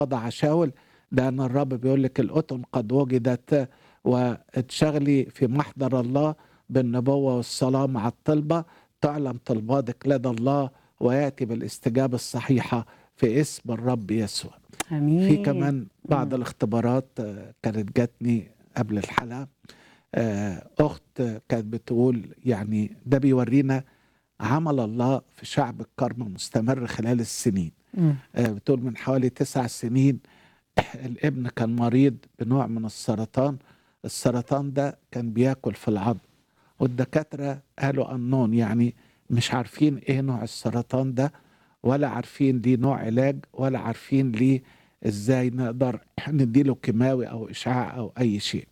وضع شاول لأن الرب بيقول لك الأتم قد وجدت واتشغلي في محضر الله بالنبوة والصلاة مع الطلبة تعلم طلباتك لدى الله ويأتي بالاستجابة الصحيحة في اسم الرب يسوع امين في كمان بعض الاختبارات آه، كانت جاتني قبل الحلقة آه، أخت كانت بتقول يعني ده بيورينا عمل الله في شعب الكرمة مستمر خلال السنين مم. آه، بتقول من حوالي تسع سنين الابن كان مريض بنوع من السرطان السرطان ده كان بياكل في العظم والدكاترة قالوا أنون يعني مش عارفين ايه نوع السرطان ده ولا عارفين ليه نوع علاج ولا عارفين ليه ازاي نقدر نديله كيماوي او اشعاع او اي شيء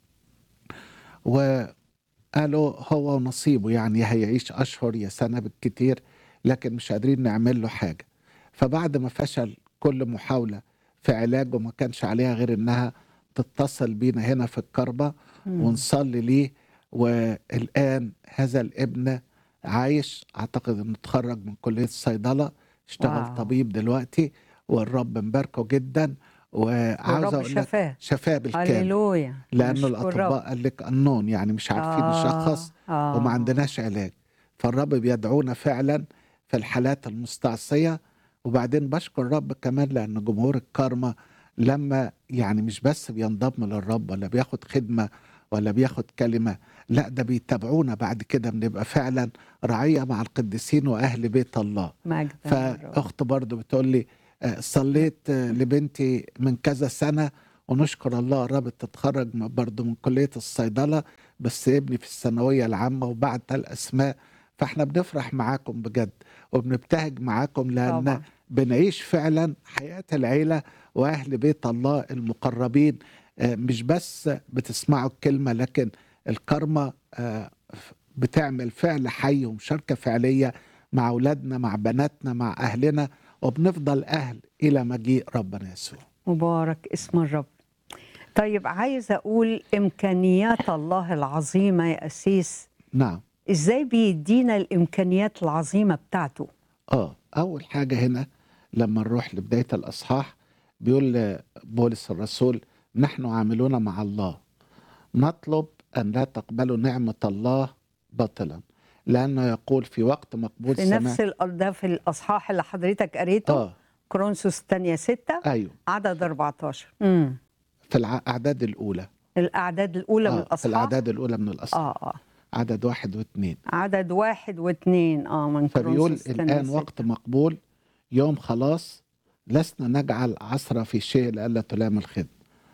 وقالوا هو ونصيبه يعني هيعيش اشهر يا سنه بالكتير لكن مش قادرين نعمل له حاجه فبعد ما فشل كل محاوله في علاجه ما كانش عليها غير انها تتصل بينا هنا في الكربه ونصلي ليه والان هذا الابن عايش اعتقد انه اتخرج من كليه الصيدله اشتغل واو. طبيب دلوقتي والرب مباركه جدا وعاوز والرب اقول لك شفاه شفاه بالكامل هللويا لانه نشكر الاطباء الرب. قال لك النون يعني مش عارفين آه، نشخص آه. وما عندناش علاج فالرب بيدعونا فعلا في الحالات المستعصيه وبعدين بشكر الرب كمان لان جمهور الكارما لما يعني مش بس بينضم للرب ولا بياخد خدمه ولا بياخد كلمه لا ده بيتابعونا بعد كده بنبقى فعلا رعيه مع القديسين واهل بيت الله مجد للرب. فاخت برضو بتقول لي آه، صليت آه، لبنتي من كذا سنه ونشكر الله قربت تتخرج م- برضو من كليه الصيدله بس ابني في الثانويه العامه وبعد الاسماء فاحنا بنفرح معاكم بجد وبنبتهج معاكم لان طبعا. بنعيش فعلا حياه العيله واهل بيت الله المقربين آه، مش بس بتسمعوا الكلمه لكن الكرمه آه، بتعمل فعل حي ومشاركه فعليه مع اولادنا مع بناتنا مع اهلنا وبنفضل اهل الى مجيء ربنا يسوع مبارك اسم الرب طيب عايزه اقول امكانيات الله العظيمه يا اسيس نعم ازاي بيدينا الامكانيات العظيمه بتاعته اه اول حاجه هنا لما نروح لبدايه الاصحاح بيقول بولس الرسول نحن عاملون مع الله نطلب ان لا تقبلوا نعمه الله باطلا لانه يقول في وقت مقبول في نفس ال- ده في الاصحاح اللي حضرتك قريته اه كرونسوس الثانيه 6 ايوه عدد 14 امم في الاعداد الاولى الاعداد الاولى من آه في الاصحاح الاعداد الاولى من الاصحاح اه اه عدد واحد واثنين عدد واحد واثنين اه من فبيقول كورنثوس الثانية الآن ستة. وقت مقبول يوم خلاص لسنا نجعل عصر في شيء لئلا تلام الخدمة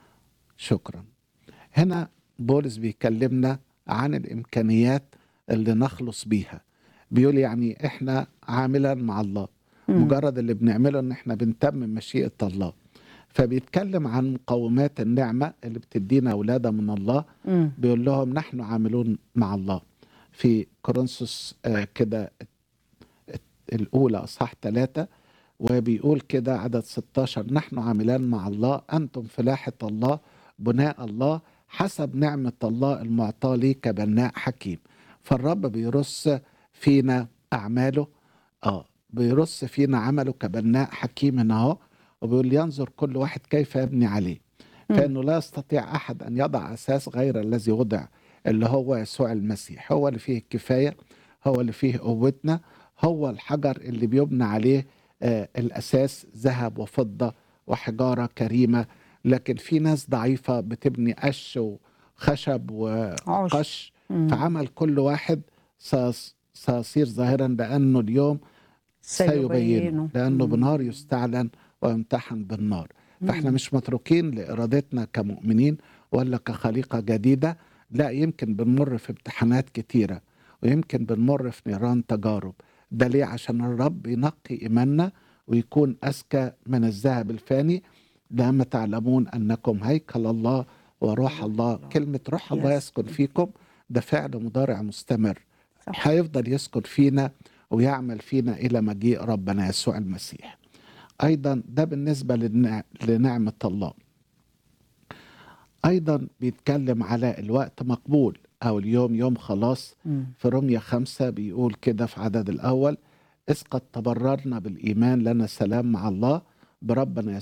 شكرا هنا بولس بيكلمنا عن الإمكانيات اللي نخلص بيها بيقول يعني إحنا عاملا مع الله مم. مجرد اللي بنعمله إن إحنا بنتمم مشيئة الله فبيتكلم عن مقومات النعمة اللي بتدينا أولادة من الله مم. بيقول لهم نحن عاملون مع الله في كورنثوس آه، كده الأولى أصحاح ثلاثة وبيقول كده عدد 16 نحن عاملان مع الله أنتم فلاحة الله بناء الله حسب نعمة الله المعطاة لي كبناء حكيم فالرب بيرص فينا أعماله آه بيرص فينا عمله كبناء حكيم هنا أهو وبيقول ينظر كل واحد كيف يبني عليه مم. فإنه لا يستطيع أحد أن يضع أساس غير الذي وضع اللي هو يسوع المسيح هو اللي فيه الكفاية هو اللي فيه قوتنا هو الحجر اللي بيبنى عليه آه الأساس ذهب وفضة وحجارة كريمة لكن في ناس ضعيفة بتبني قش وخشب وقش مم. فعمل كل واحد سيص- سيصير ظاهرا لأنه اليوم سيبينه لأنه مم. بنار يستعلن ويمتحن بالنار فاحنا مش متروكين لإرادتنا كمؤمنين ولا كخليقة جديدة لا يمكن بنمر في امتحانات كتيرة ويمكن بنمر في نيران تجارب ده ليه عشان الرب ينقي إيماننا ويكون أذكى من الذهب الفاني لما تعلمون أنكم هيكل الله وروح الله كلمة روح الله Yes. يسكن فيكم ده فعل مضارع مستمر صح. هيفضل يسكن فينا ويعمل فينا إلى مجيء ربنا يسوع المسيح أيضا ده بالنسبة للنع- لنعمة الله أيضا بيتكلم على الوقت مقبول أو اليوم يوم خلاص مم. في رمية خمسة بيقول كده في عدد الأول إذ قد تبررنا بالإيمان لنا سلام مع الله بربنا